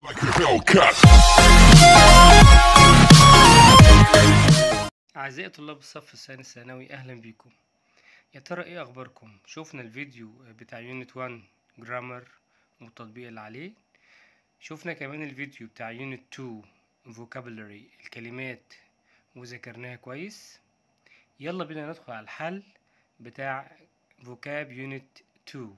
like a Hellcat. أعزائي طلاب الصف الثاني الثانوي أهلا بيكم يا ترى إيه أخباركم؟ شوفنا الفيديو بتاع يونت 1 جرامر والتطبيق اللي عليه شوفنا كمان الفيديو بتاع يونت 2 vocabulary الكلمات وذاكرناها كويس يلا بينا ندخل على الحل بتاع vocab unit 2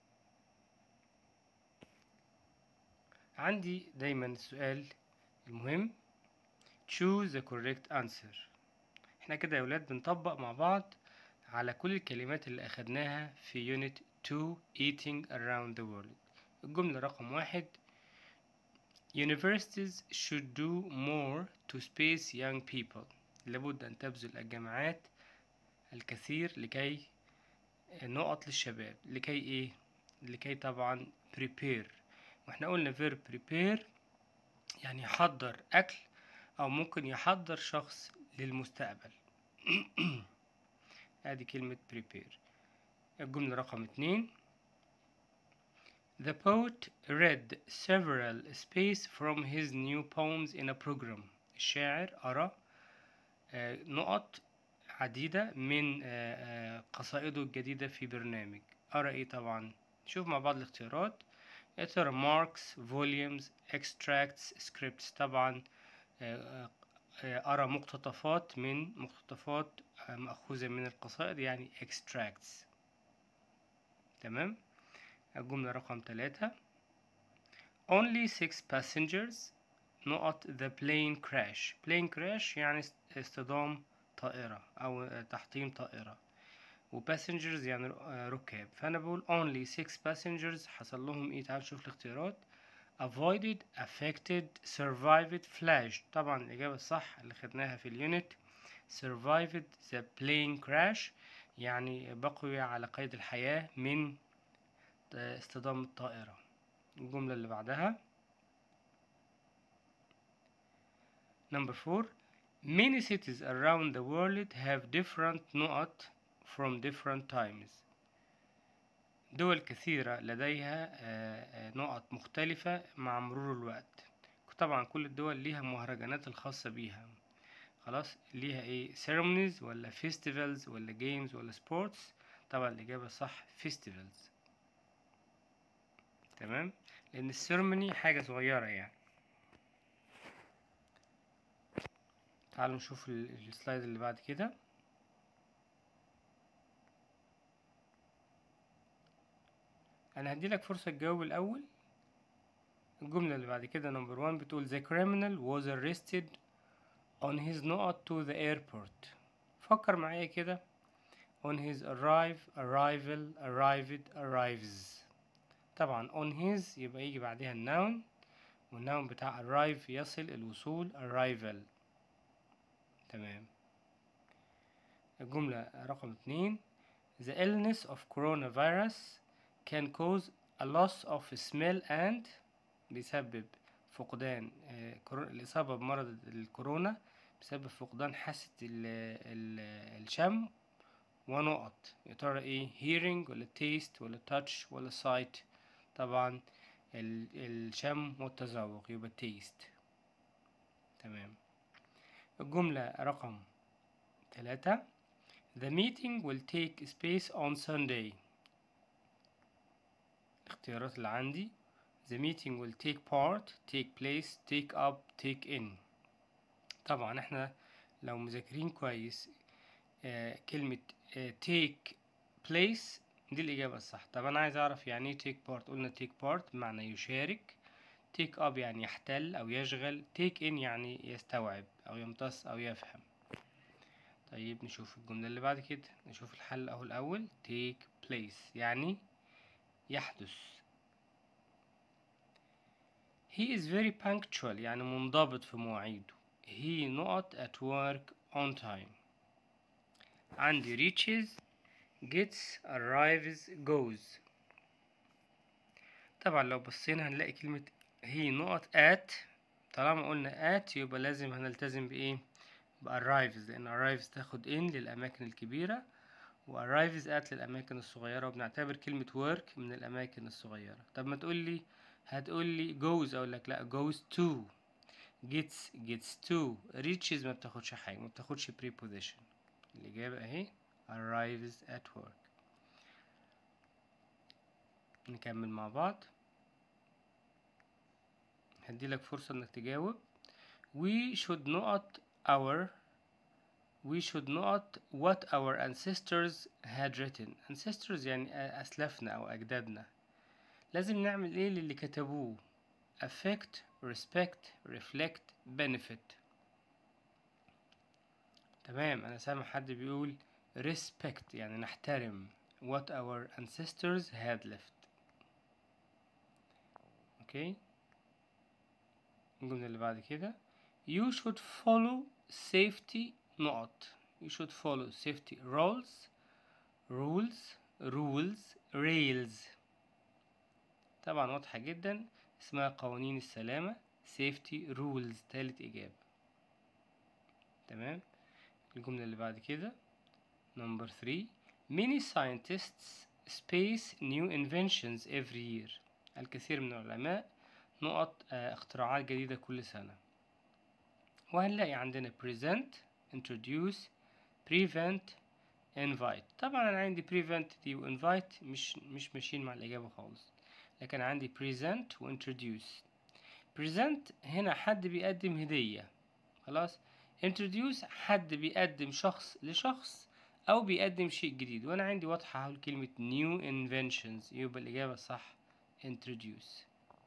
عندي دايما السؤال المهم choose the correct answer احنا كده يا ولاد بنطبق مع بعض على كل الكلمات اللي اخدناها في unit 2 eating around the world الجملة رقم واحد Universities should do more to space young people لابد أن تبذل الجامعات الكثير لكي نقط للشباب لكي ايه لكي طبعا prepare واحنا قلنا verb prepare يعني يحضر أكل أو ممكن يحضر شخص للمستقبل ادي كلمة prepare الجملة رقم اتنين The poet read several space from his new poems in a program الشاعر قرأ آه، نقط عديدة من آه، آه، قصائده الجديدة في برنامج قرأ ايه طبعا شوف مع بعض الاختيارات يا ترى ماركس فوليومز extracts scripts طبعا آه، آه، قرأ مقتطفات من مقتطفات آه، مأخوذة من القصائد يعني extracts تمام الجملة رقم ثلاثة only six passengers نقط the plane crash plane crash يعني است- اصطدام طائرة أو آه، تحطيم طائرة و passengers يعني ر- آه، ركاب فأنا بقول only six passengers حصل لهم ايه تعال نشوف الاختيارات avoided affected survived flashed طبعا الإجابة الصح اللي خدناها في اليونت survived the plane crash يعني بقي على قيد الحياة من اصطدام الطائرة الجملة اللي بعدها number four many cities around the world have different نقط from different times دول كثيرة لديها آه، آه، نقط مختلفة مع مرور الوقت طبعا كل الدول ليها مهرجانات الخاصة بيها خلاص ليها ايه ceremonies ولا festivals ولا games ولا sports طبعا الإجابة صح festivals تمام لأن السيرموني حاجة صغيرة يعني تعالوا نشوف ال- السلايد اللي بعد كده انا هديلك فرصة تجاوب الاول الجملة اللي بعد كده نمبر 1 بتقول the criminal was arrested on his نقط to the airport فكر معايا كده on his arrive arrival arrived arrives طبعا on his يبقى يجي بعدها النون والنون بتاع arrive يصل الوصول arrival تمام الجملة رقم اتنين The illness of coronavirus can cause a loss of smell and بيسبب فقدان آه، كورو- الإصابة بمرض الكورونا بسبب فقدان حاسة ال ال الشم ونقط يا ترى ايه hearing ولا taste ولا touch ولا sight طبعا ال- الشم والتذوق يبقى taste تمام الجملة رقم ثلاثة The meeting will take space on Sunday الاختيارات اللي عندي The meeting will take part, take place, take up, take in طبعا احنا لو مذاكرين كويس آه كلمة آه take place دي الإجابة الصح طب أنا عايز أعرف يعني ايه take part قلنا take part بمعنى يشارك take up يعني يحتل أو يشغل take in يعني يستوعب أو يمتص أو يفهم طيب نشوف الجملة اللي بعد كده نشوف الحل أهو الأول take place يعني يحدث he is very punctual يعني منضبط في مواعيده he not at work on time عندي reaches gets arrives goes طبعا لو بصينا هنلاقي كلمة هي نقط at طالما قلنا at يبقى لازم هنلتزم بإيه بarrives لأن arrives تاخد in للأماكن الكبيرة وarrives at للأماكن الصغيرة وبنعتبر كلمة work من الأماكن الصغيرة طب ما تقولي هتقول لي goes اقول لك لا goes to gets gets to reaches ما بتاخدش حاجة ما بتاخدش preposition الإجابة اهي arrives at work نكمل مع بعض هديلك فرصة انك تجاوب we should not our we should not what our ancestors had written ancestors يعني أسلافنا أو أجدادنا لازم نعمل إيه للي كتبوه affect respect reflect benefit تمام أنا سامع حد بيقول respect يعني نحترم what our ancestors had left أوكي الجملة اللي بعد كده you should follow safety نقط you should follow safety rules rules rules rails طبعا واضحة جدا اسمها قوانين السلامة safety rules تالت إجابة تمام الجملة اللي بعد كده number three many scientists space new inventions every year الكثير من العلماء نقط اختراعات جديدة كل سنة وهنلاقي عندنا present introduce prevent invite طبعا انا عندي prevent دي و invite مش مش ماشيين مع الاجابه خالص لكن عندي present و introduce present هنا حد بيقدم هديه خلاص introduce حد بيقدم شخص لشخص او بيقدم شيء جديد وانا عندي واضحه اهو كلمه new inventions يبقى الاجابه الصح introduce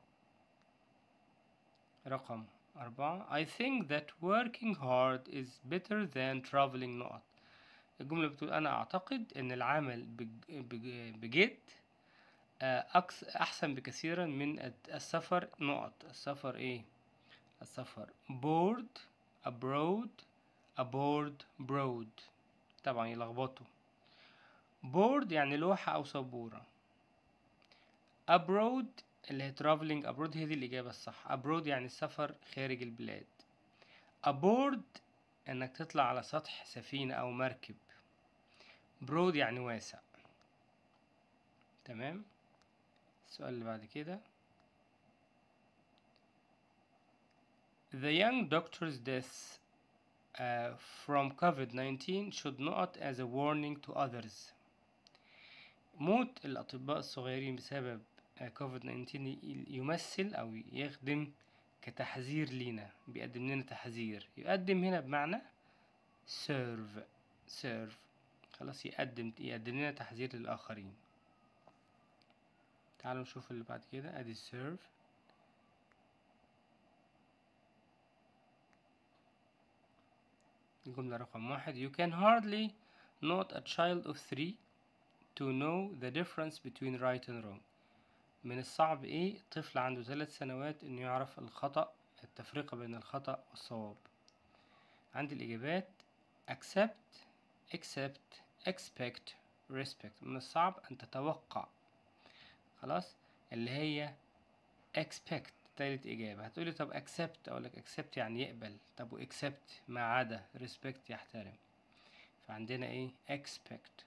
رقم أربعة I think that working hard is better than traveling نقط الجملة بتقول أنا أعتقد أن العمل بج- بج- بجد آه، أكس- أحسن بكثيرا من الت- السفر نقط السفر إيه السفر board abroad aboard broad طبعا يلخبطوا board يعني لوحة أو سبورة abroad اللي هي traveling abroad هي دي الإجابة الصح abroad يعني السفر خارج البلاد aboard إنك تطلع على سطح سفينة أو مركب broad يعني واسع تمام السؤال اللي بعد كده The young doctor's death uh, from COVID-19 should not as a warning to others موت الأطباء الصغيرين بسبب كوفيد 19 يمثل أو يخدم كتحذير لينا بيقدم لنا تحذير يقدم هنا بمعنى serve serve خلاص يقدم يقدم لنا تحذير للآخرين تعالوا نشوف اللي بعد كده ادي serve الجملة رقم واحد you can hardly not a child of three to know the difference between right and wrong من الصعب ايه طفل عنده ثلاث سنوات انه يعرف الخطأ التفرقة بين الخطأ والصواب عندي الإجابات accept accept expect respect من الصعب أن تتوقع خلاص اللي هي expect تالت إجابة هتقولي طب accept أقولك accept يعني يقبل طب و accept ما عدا respect يحترم فعندنا ايه expect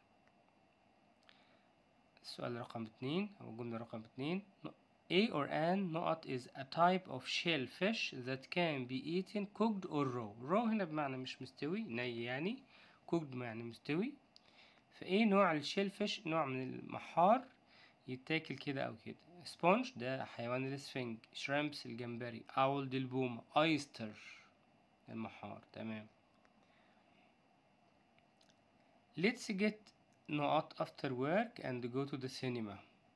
السؤال رقم اتنين أو الجملة رقم اتنين A or an نقط is a type of shellfish that can be eaten cooked or raw raw هنا بمعنى مش مستوي ني يعني cooked يعني مستوي فايه نوع الشيلفش نوع من المحار يتاكل كده او كده سبونج ده حيوان الاسفنج شريمبس الجمبري اول دي البومة ايستر المحار تمام let's get نقط after work and go to the cinema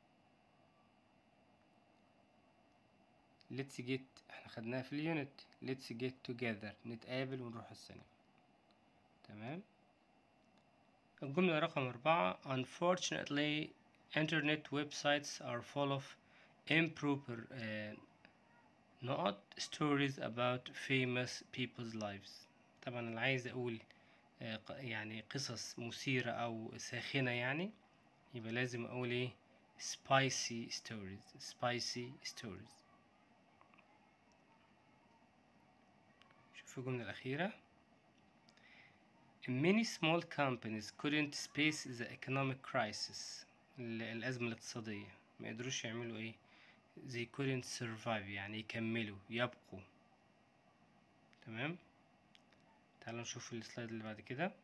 let's get احنا خدناها في اليونت let's get together نتقابل ونروح السينما تمام الجملة رقم أربعة unfortunately internet websites are full of improper uh, نقط stories about famous people's lives طبعا أنا عايز أقول آه، ق- يعني قصص مثيرة أو ساخنة يعني يبقى لازم أقول إيه spicy stories spicy stories شوفوا الجملة الأخيرة Many small companies couldn't face the economic crisis ال- الأزمة الاقتصادية ما قدروش يعملوا إيه they couldn't survive يعني يكملوا يبقوا تمام تعالوا نشوف السلايد اللي بعد كده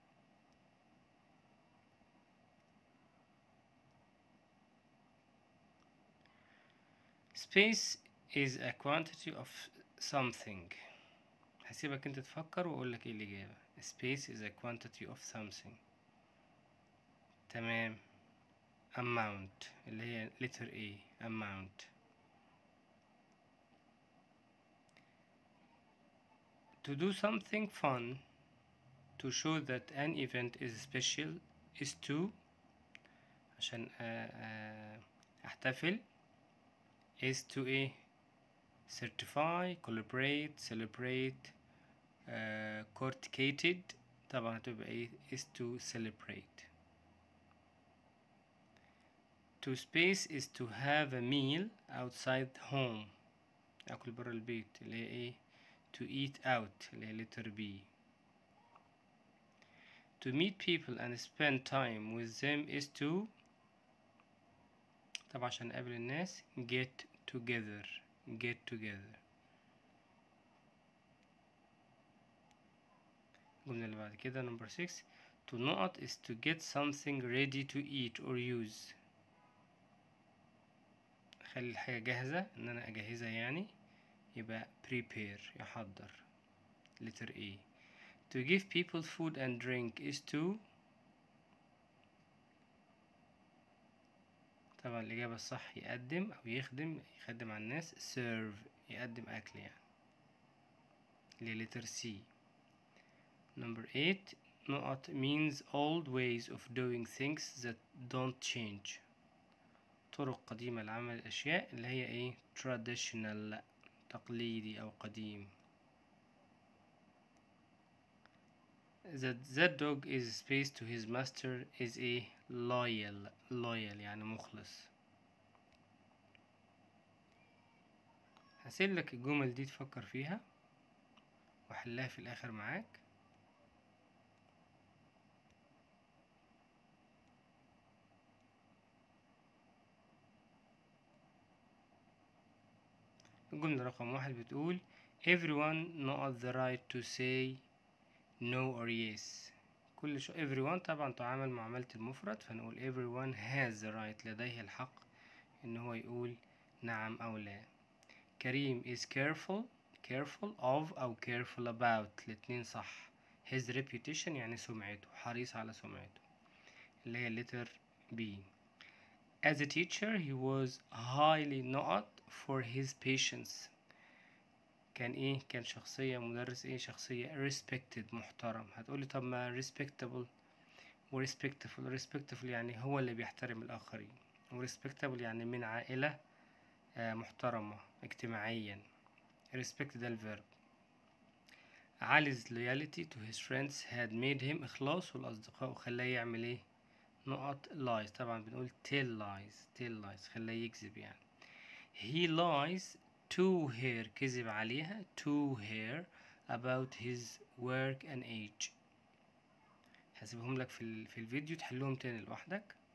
space is a quantity of something هسيبك انت تفكر واقول لك ايه الاجابه space is a quantity of something تمام amount اللي هي letter A amount to do something fun to show that an event is special is to عشان آه، آه، احتفل is to ايه certify collaborate celebrate uh, corticated طبعا هتبقى ايه is to celebrate to space is to have a meal outside home اكل برا البيت اللي هي ايه to eat out اللي هي letter B to meet people and spend time with them is to طبعا عشان نقابل الناس get together get together الجملة اللي بعد كده number 6 to not is to get something ready to eat or use خلي الحاجة جاهزة ان انا اجهزها يعني يبقى prepare يحضر letter A to give people food and drink is to طبعا الإجابة الصح يقدم أو يخدم يخدم على الناس serve يقدم أكل يعني اللي letter C number 8 نقط means old ways of doing things that don't change طرق قديمة لعمل الأشياء اللي هي إيه traditional تقليدي أو قديم that that dog is space to his master is a loyal loyal يعني مخلص هسيب لك الجمل دي تفكر فيها وحلها في الآخر معاك الجملة رقم واحد بتقول everyone not the right to say no or yes كل شو everyone طبعا تعامل معاملة المفرد فنقول everyone has the right لديه الحق ان هو يقول نعم او لا كريم is careful careful of او careful about الاتنين صح his reputation يعني سمعته حريص على سمعته اللي هي letter B as a teacher he was highly not for his patience كان ايه كان شخصية مدرس ايه شخصية respected محترم هتقولي طب ما respectable و respectful respectful يعني هو اللي بيحترم الآخرين و respectable يعني من عائلة آه، محترمة اجتماعيا respect ده الفيرب علي's loyalty to his friends had made him إخلاصه لأصدقائه خلاه يعمل ايه نقط lies طبعا بنقول tell lies tell lies خلاه يكذب يعني he lies to her كذب عليها to her about his work and age هسيبهم لك في, ال- في الفيديو تحلهم تاني لوحدك